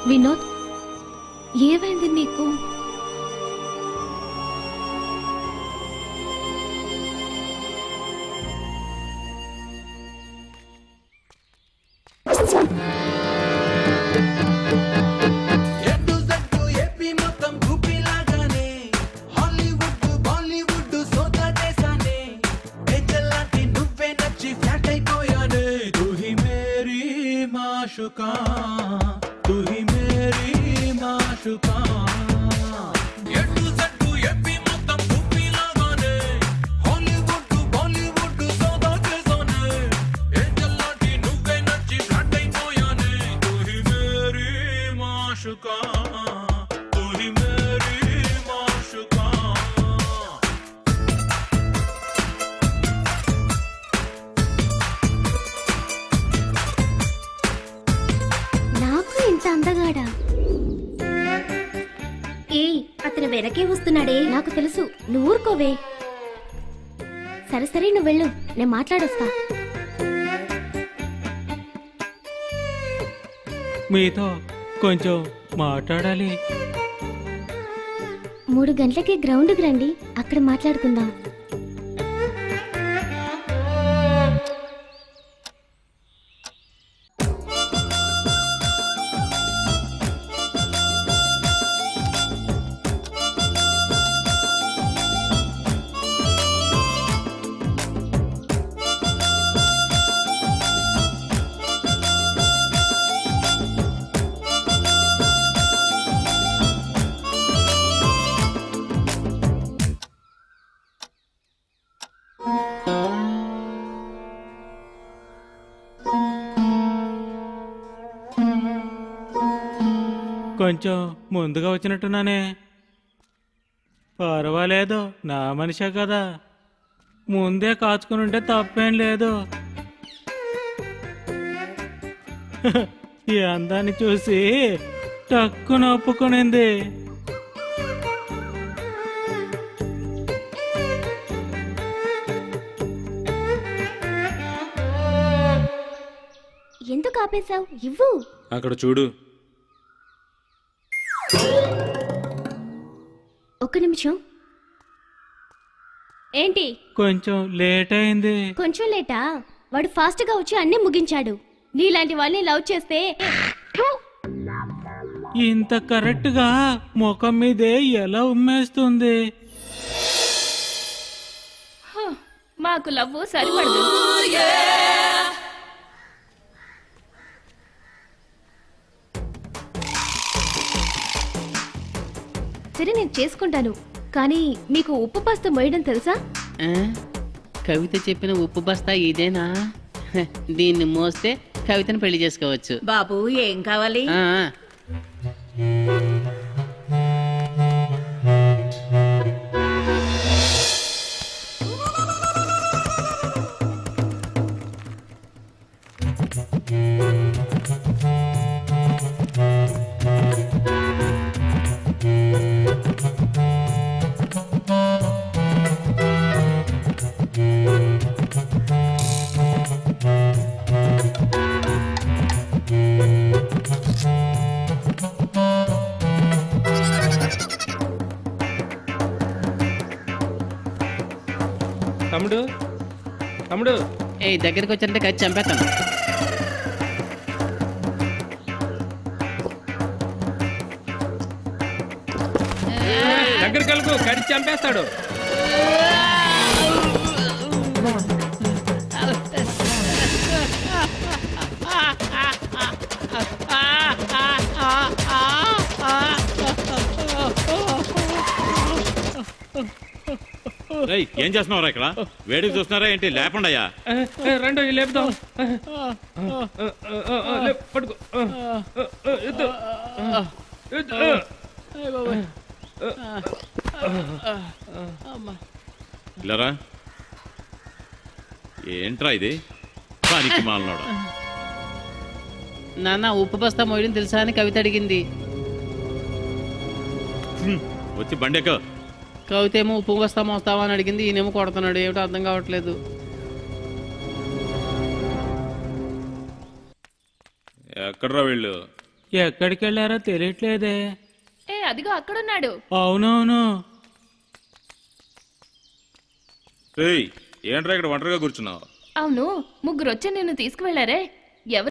వినోద్ ఏమైంది నీకు ఎటు జట్టు ఏపీ మొత్తం భూపిలాగానే హాలీవుడ్ బాలీవుడ్ సోదా చేశానే ఏంజల్లాంటి నువ్వే నచ్చి ఫ్లాట్ అయిపోయానే తు హి మేరీ మాషుకా తు హి మేరీ మాషుకా ఎటు జట్టు ఏపీ మొత్తం భూపిలాగానే హాలీవుడ్ బాలీవుడ్ సోదా చేశానే ఏంజల్లాంటి నువ్వే నచ్చి ఫ్లాట్ అయిపోయానే తు హి మేరీ మాషుకా తు హి మేరీ మాషుకా నాకు ఇంత అందగాడా ఏ అతను వెనకే వస్తున్నాడే నాకు తెలుసు నువ్వు ఊరుకోవే సరే సరే నువ్వు వెళ్ళు నేను మాట్లాడొస్తా మీతో కొంచెం మాట్లాడాలి మూడు గంటలకి గ్రౌండ్కి రండి అక్కడ మాట్లాడుకుందాం కొంచెం ముందుగా వచ్చినట్టున్నానే పర్వాలేదు నా మనిషే కదా ముందే కాచుకుని ఉంటే తప్పేం లేదు ఈ అందాన్ని చూసి టక్కున ఒప్పుకునింది ఎందుకు ఆపేశావు ఇవ్వు అక్కడ చూడు ఒక్క నిమిషం ఏంటి కొంచెం లేట్ అయింది కొంచెం లేటా వాడు ఫాస్ట్ గా వచ్చి అన్ని ముగించాడు నీలాంటి వాళ్ళని లవ్ చేస్తే ఇంత కరెక్ట్ గా ముఖం మీదే ఎలా ఉమ్మేస్తుంది మాకు లవ్ సరిపడదు సరే నేను చేసుకుంటాను కానీ మీకు ఉప్పు పస్తు మోయడం తెలుసా ఆ? కవిత చెప్పిన ఉప్పు బస్తా ఇదేనా హ, దీన్ని మోస్తే కవితను పెళ్లి చేసుకోవచ్చు బాబు ఏం కావాలి ఆ, ఆ. తమ్ముడు తమ్ముడు ఏయ్ దగ్గరికి వచ్చారంటే ఖర్చు చంపేస్తాను దగ్గరికి వెళ్ళకు కడిచి చంపేస్తాడు రేయ్, ఏం చేస్తున్నారా ఇక్కడ వేడికి చూస్తున్నారా ఏంటి లేకుండా అయ్యా ఏ, ఏ, రండి ఈ లేపుదాం ఏ, ఏ, ఏ, ఏ, లేపు, పట్టుకో ఏ, ఏ, ఏ, ఎత్తు. ఎత్తు. ఇల్లరా ఏంట్రా ఇది పనికి మాలనోడు నాన్న ఉప్పు బస్తా మోయడం తెలుసా అని కవిత అడిగింది వచ్చి బండెక్క కవిత ఏమో ఉప్పు బస్తా మోస్తావా అని అడిగింది ఈయనేమో కొడుతున్నాడు ఏమిటో అర్థం కావట్లేదు ఎక్కడ్రా వీళ్ళు ఎక్కడికి వెళ్ళారో తెలియట్లేదే ఏ అదిగో అక్కడున్నాడు అవునవును ఏయ్ ఏంట్రా ఇక్కడ ఒంటరిగా కూర్చున్నావు అవును ముగ్గురు వచ్చి నిన్ను తీసుకువెళ్లారే